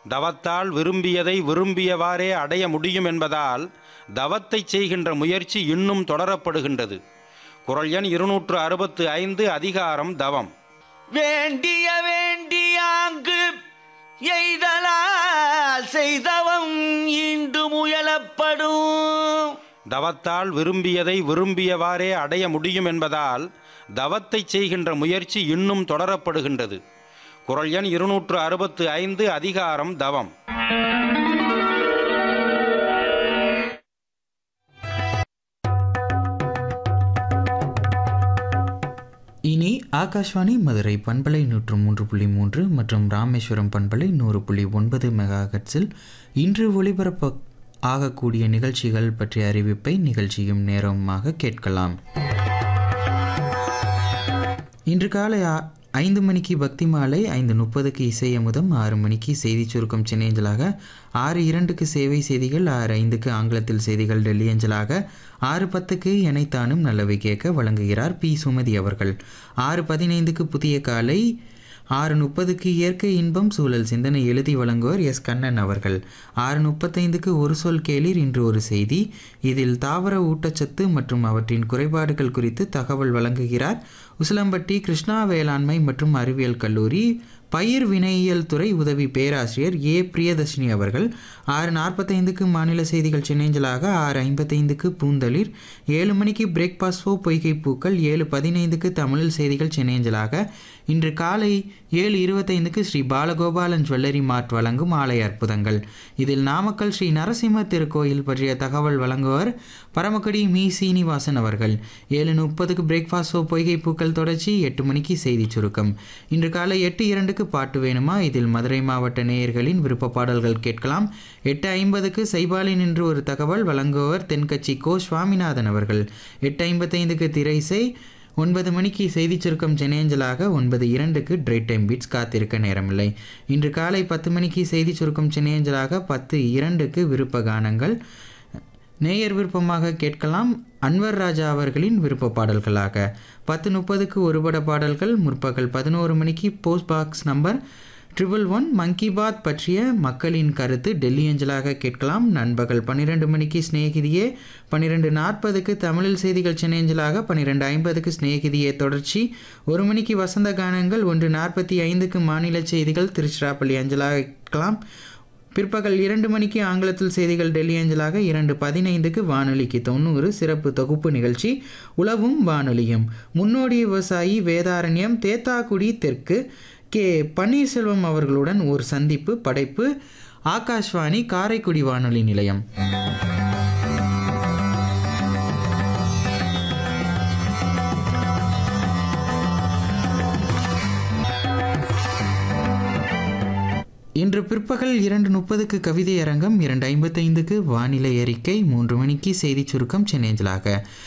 தவத்தால் விரும்பியதை விரும்பியவாறே அடைய முடியும் என்பதால் தவத்தை செய்கின்ற முயற்சி இன்னும் தொடரப்படுகின்றது குரல் எண் இருநூற்று அறுபத்து ஐந்து அதிகாரம் தவம் வேண்டிய வேண்டியாங்கு எய்தலால் செய்தவம் ஈண்டு முயலப்படும் தவத்தால் விரும்பியதை விரும்பியவாறே அடைய முடியும் என்பதால் தவத்தை செய்கின்ற முயற்சி இன்னும் தொடரப்படுகின்றது குரல் எண் இருநூற்று அறுபத்து ஐந்து அதிகாரம் தவம் இனி ஆகாஷ்வாணி மதுரை பண்பலை நூற்று மூன்று புள்ளி மூன்று மற்றும் ராமேஸ்வரம் பண்பலை நூறு புள்ளி ஒன்பது மெகாஹெட்ஸில் இன்று ஒளிபரப்ப ஆகக்கூடிய நிகழ்ச்சிகள் பற்றிய அறிவிப்பை நிகழ்ச்சியும் நேரமாக கேட்கலாம் இன்று காலை ஆ- ஐந்து மணிக்கு பக்தி மாலை ஐந்து முப்பதுக்கு இசை அமுதம் ஆறு மணிக்கு செய்தி சுருக்கம் சென்னையஞ்சலாக ஆறு இரண்டுக்கு சேவை செய்திகள் ஆறு ஐந்துக்கு ஆங்கிலத்தில் செய்திகள் டெல்லி அஞ்சலாக ஆறு பத்துக்கு எனைத்தானும் நல்லவை கேட்க வழங்குகிறார் பி சுமதி அவர்கள் ஆறு பதினைந்துக்கு புதிய காலை ஆறு முப்பதுக்கு இயற்கை இன்பம் சூழல் சிந்தனை எழுதி வழங்குவர் எஸ் கண்ணன் அவர்கள் ஆறு முப்பத்தைந்துக்கு ஒரு சொல் கேளீர் இன்று ஒரு செய்தி இதில் தாவர ஊட்டச்சத்து மற்றும் அவற்றின் குறைபாடுகள் குறித்து தகவல் வழங்குகிறார் உசிலம்பட்டி கிருஷ்ணா வேளாண்மை மற்றும் அறிவியல் கல்லூரி பயிர் வினையியல் துறை உதவி பேராசிரியர் ஏ பிரியதர்ஷினி அவர்கள் ஆறு நாற்பத்தைந்துக்கு மாநில செய்திகள் சென்னேஞ்சலாக ஆறு ஐம்பத்தைந்துக்கு பூந்தளிர் ஏழு மணிக்கு பிரேக்பாஸ்ட் ஃபோ பொய்கை பூக்கள் ஏழு பதினைந்துக்கு தமிழில் செய்திகள் சென்னேஞ்சலாக இன்று காலை ஏழு இருபத்தைந்துக்கு ஸ்ரீ பாலகோபாலன் ஜுவல்லரி மார்ட் வழங்கும் ஆலய அற்புதங்கள் இதில் நாமக்கல் ஸ்ரீ நரசிம்ம திருக்கோயில் பற்றிய தகவல் வழங்குவர் பரமக்குடி மீ சீனிவாசன் அவர்கள் ஏழு முப்பதுக்கு பிரேக்ஃபாஸ்ட் ஷோ பொய்கை பூக்கள் தொடர்ச்சி எட்டு மணிக்கு செய்தி சுருக்கம் இன்று காலை எட்டு இரண்டுக்கு பாட்டு வேணுமா இதில் மதுரை மாவட்ட நேயர்களின் விருப்ப பாடல்கள் கேட்கலாம் எட்டு ஐம்பதுக்கு சைபாலின் என்று ஒரு தகவல் வழங்குவர் தென்கட்சி கோ சுவாமிநாதன் அவர்கள் எட்டு ஐம்பத்தைந்துக்கு திரைசை ஒன்பது மணிக்கு செய்தி சுருக்கம் சென்னையஞ்சலாக ஒன்பது இரண்டுக்கு ட்ரைட் டைம் பீட்ஸ் காத்திருக்க நேரமில்லை இன்று காலை பத்து மணிக்கு செய்தி சுருக்கம் சென்னையஞ்சலாக பத்து இரண்டுக்கு விருப்ப கானங்கள் நேயர் விருப்பமாக கேட்கலாம் அன்வர் ராஜா அவர்களின் விருப்ப பாடல்களாக பத்து முப்பதுக்கு ஒருபட பாடல்கள் முற்பகல் பதினோரு மணிக்கு post box number triple one Mann ki Baat பற்றிய மக்களின் கருத்து டெல்லி அஞ்சலாக கேட்கலாம் நண்பகல் பன்னிரெண்டு மணிக்கு சிநேகிதியே பன்னிரெண்டு நாற்பதுக்கு தமிழில் செய்திகள் சென்னையஞ்சலாக பன்னிரெண்டு ஐம்பதுக்கு சிநேகிதியே தொடர்ச்சி ஒரு மணிக்கு வசந்த கானங்கள் ஒன்று நாற்பத்தி ஐந்துக்கு மாநில செய்திகள் திருச்சிராப்பள்ளி அஞ்சலாக கேட்கலாம் பிற்பகல் இரண்டு மணிக்கு ஆங்கிலத்தில் செய்திகள் டெல்லி அஞ்சலாக இரண்டு பதினைந்துக்கு வானொலிக்கு தொண்ணூறு சிறப்பு தொகுப்பு நிகழ்ச்சி உளவும் வானொலியும் முன்னோடி விவசாயி வேதாரண்யம் தேத்தாக்குடி தெற்கு கே பன்னீர்செல்வம் அவர்களுடன் ஒரு சந்திப்பு படைப்பு ஆகாஷ்வாணி காரைக்குடி வானொலி நிலையம் இன்று பிற்பகல் இரண்டு முப்பதுக்கு கவிதை அரங்கம் இரண்டு ஐம்பத்தைந்துக்கு வானிலை அறிக்கை மூன்று மணிக்கு செய்திச் சுருக்கம் சென்னேஞ்சலாக